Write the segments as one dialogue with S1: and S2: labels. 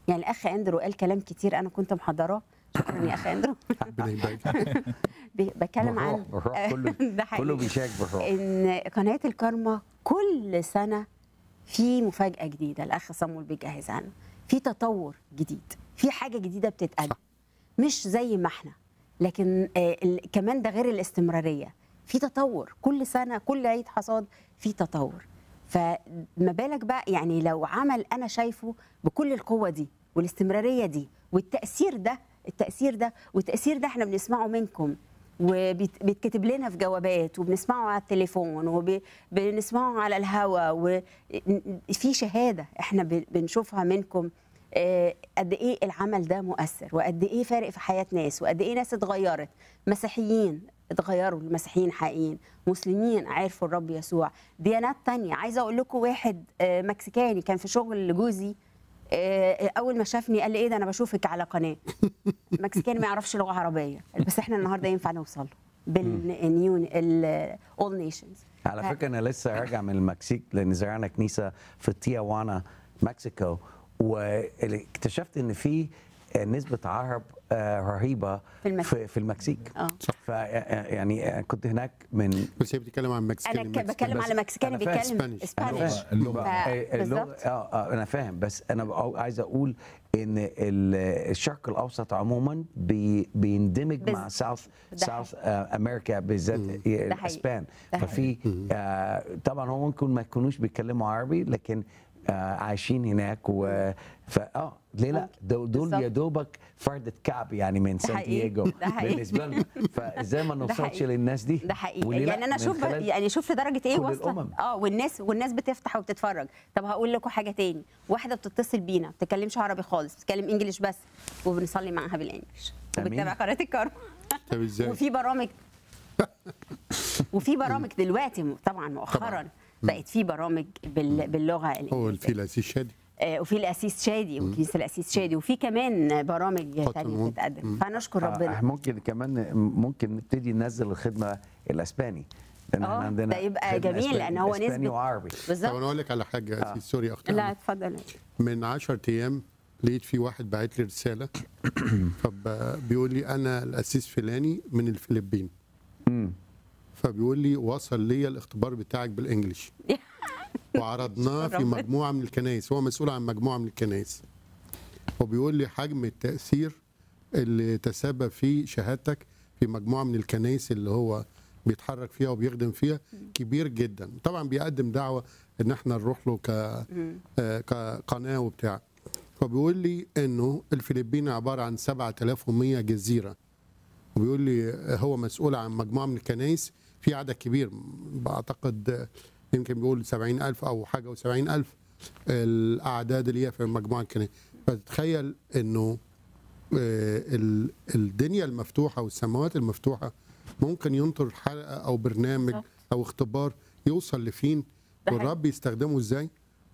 S1: يعني الاخ اندرو قال كلام كتير انا كنت محضراه شكرا يا اخ اندرو
S2: ربنا يبارك
S1: بي- بتكلم عن
S3: بالروح بالروح كله
S1: ده
S3: كله
S1: حقيقي
S3: بيشارك بالروح
S1: ان قناه الكارما كل سنه في مفاجاه جديده الاخ صامول بيجهزها لنا في تطور جديد في حاجه جديده بتتقدم مش زي ما احنا لكن آه، ال- كمان ده غير الاستمراريه في تطور كل سنه كل عيد حصاد في تطور فما بالك بقى يعني لو عمل انا شايفه بكل القوه دي والاستمراريه دي والتاثير ده التاثير ده والتاثير ده احنا بنسمعه منكم وبيتكتب لنا في جوابات وبنسمعه على التليفون وبنسمعه على الهوا وفي شهاده احنا ب- بنشوفها منكم آه، قد ايه العمل ده مؤثر وقد ايه فارق في حياه ناس وقد ايه ناس اتغيرت مسيحيين اتغيروا لمسيحيين حقيقيين مسلمين عرفوا الرب يسوع ديانات تانية عايزه اقول لكم واحد آه، مكسيكاني كان في شغل لجوزي آه، اول ما شافني قال لي ايه ده انا بشوفك على قناه مكسيكاني ما يعرفش لغه عربيه بس احنا النهارده ينفع نوصل له بالنيو الاول نيشنز
S3: على فكره انا لسه راجع من المكسيك لان زرعنا كنيسه في تياوانا مكسيكو واكتشفت ان في نسبه عرب آه، رهيبه
S1: في المكسيك.
S3: في, في المكسيك
S1: اه
S3: ف يعني كنت هناك من
S2: بس هي بتتكلم عن مكسيكاني
S1: انا ك- بتكلم
S3: بس
S1: على مكسيكاني
S3: أنا فاهم
S1: بيتكلم
S2: Spanish.
S1: اسبانيش
S3: أنا
S4: اللغة.
S1: ف-
S3: آه، اللغه
S1: بالظبط
S3: اه اه انا فاهم بس انا بقى عايز اقول ان ال- الشرق الاوسط عموما بي بيندمج
S1: بز-
S3: مع ساوث
S1: ده
S3: ساوث امريكا بالذات الاسبان
S1: ده
S3: ففي آه طبعا هو ممكن ما يكونوش بيتكلموا عربي لكن آه عايشين هناك و فا اه ليه لا دول, دول
S1: بالظبط.
S3: يا دوبك فردة كعب يعني من سان
S1: حقيقي.
S3: دييغو
S1: ده حقيقي.
S3: بالنسبه لنا فازاي ما
S1: ده
S3: نوصلش
S1: حقيقي.
S3: للناس دي
S1: ده حقيقي
S3: وليه لا؟
S1: يعني انا
S3: من
S1: اشوف
S3: خلال
S1: يعني شوف لدرجه ايه
S3: كل
S1: واصله
S3: الأمم.
S1: اه والناس والناس بتفتح وبتتفرج طب هقول لكم حاجه تاني واحده بتتصل بينا ما بتتكلمش عربي خالص بتتكلم انجليش بس وبنصلي معاها بالانجليش
S3: أمين.
S1: وبتتابع قناه الكرم
S2: طب ازاي؟
S1: وفي برامج وفي برامج دلوقتي طبعا مؤخرا
S2: طبعاً.
S1: بقت في برامج بال- باللغه
S2: هو
S1: الانجليزيه
S2: في الاسيس شادي
S1: آه، وفي الاسيس شادي وكنيسه الاسيس شادي وفي كمان برامج
S2: قطن
S1: تانية
S2: مم.
S1: بتتقدم فنشكر
S3: آه،
S1: ربنا
S3: ممكن كمان ممكن نبتدي ننزل الخدمه الاسباني لان
S1: آه،
S3: احنا عندنا
S1: ده يبقى
S3: خدمة
S1: جميل،
S3: إسباني-
S1: لأن هو
S3: اسباني
S1: نسبة-
S3: وعربي
S2: طب
S1: بالظبط
S2: انا اقول لك على حاجه يا اسيس سوري اختي
S1: لا اتفضل
S2: من 10 ايام لقيت في واحد باعت لي رساله فبيقول لي انا الاسيس فلاني من الفلبين
S3: امم
S2: فبيقول لي وصل لي الاختبار بتاعك بالانجلش وعرضناه في
S1: ربنا.
S2: مجموعه من الكنائس هو مسؤول عن مجموعه من الكنائس وبيقول لي حجم التاثير اللي تسبب فيه شهادتك في مجموعه من الكنائس اللي هو بيتحرك فيها وبيخدم فيها كبير جدا طبعا بيقدم دعوه ان احنا نروح له ك آه، كقناه وبتاع فبيقول لي انه الفلبين عباره عن 7100 جزيره وبيقول لي هو مسؤول عن مجموعه من الكنائس في عدد كبير بعتقد يمكن بيقول 70000 او حاجه و70000 الاعداد اللي هي في مجموعه الكنائس فتتخيل انه آه، ال- الدنيا المفتوحه والسماوات المفتوحه ممكن ينطر حلقه او برنامج
S1: بالظبط.
S2: او اختبار يوصل لفين
S1: ده
S2: والرب يستخدمه ازاي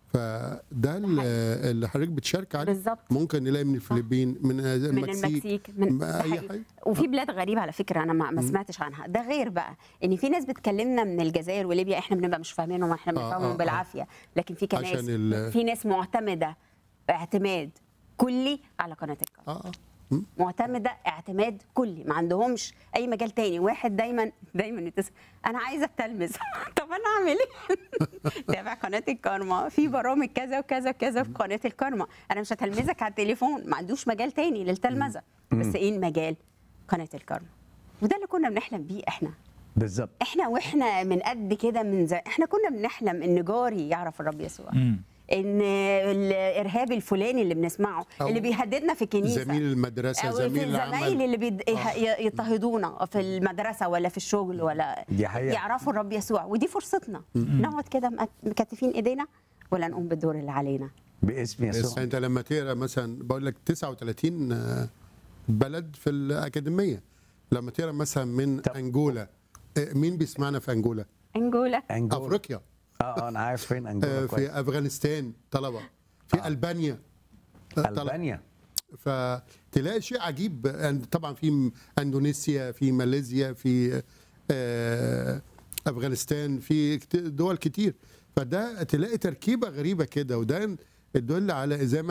S2: فده ال- اللي حضرتك بتشارك عليه
S1: بالظبط
S2: ممكن نلاقي من الفلبين من
S1: من
S2: المكسيك
S1: المكسيك من
S2: ما
S1: ده
S2: أي
S1: حقيقي.
S2: حاجة.
S1: وفي بلاد غريبه على فكره انا ما, ما سمعتش عنها ده غير بقى ان في ناس بتكلمنا من الجزائر وليبيا احنا بنبقى مش فاهمينهم احنا
S2: آه،
S1: بنفهمهم
S2: آه.
S1: بالعافيه لكن في كناس
S2: عشان ال-
S1: في ناس معتمده اعتماد كلي على قناه الكرم
S2: اه اه م?
S1: معتمده اعتماد كلي ما عندهمش اي مجال تاني واحد دايما دايما يتصل انا عايزه اتلمذ طب انا اعمل ايه تابع قناه الكارما في برامج كذا وكذا وكذا في قناه الكارما انا مش هتلمذك على التليفون ما عندوش مجال تاني للتلمذه بس ايه المجال قناه الكارما وده اللي كنا بنحلم بيه احنا
S3: بالظبط
S1: احنا واحنا من قد كده من زي احنا كنا بنحلم ان جاري يعرف الرب يسوع
S4: مم.
S1: ان الارهاب الفلاني اللي بنسمعه
S2: أو
S1: اللي بيهددنا في الكنيسه
S2: زميل المدرسه
S1: أو
S2: زميل
S1: في الزمايل
S2: العمل
S1: اللي بيد... ي- يضطهدونا في المدرسه ولا في الشغل ولا
S3: دي حقيقة.
S1: يعرفوا الرب يسوع ودي فرصتنا نقعد كده مك- مكتفين ايدينا ولا نقوم بالدور اللي علينا
S3: باسم يسوع
S2: انت لما تقرا مثلا بقول لك 39 آه، بلد في الاكاديميه لما تقرا مثلا من
S3: طب.
S2: انجولا آه، مين بيسمعنا في انجولا؟
S1: انجولا
S3: انجولا
S2: افريقيا
S3: اه اه انا عارف فين
S2: آه،
S3: انجولا كويس
S2: في افغانستان طلبه في البانيا آه، طلبة.
S3: البانيا
S2: فتلاقي شيء عجيب أن- طبعا في م- اندونيسيا في ماليزيا في آه، افغانستان في كت- دول كتير فده تلاقي تركيبه غريبه كده وده يدل على زي ما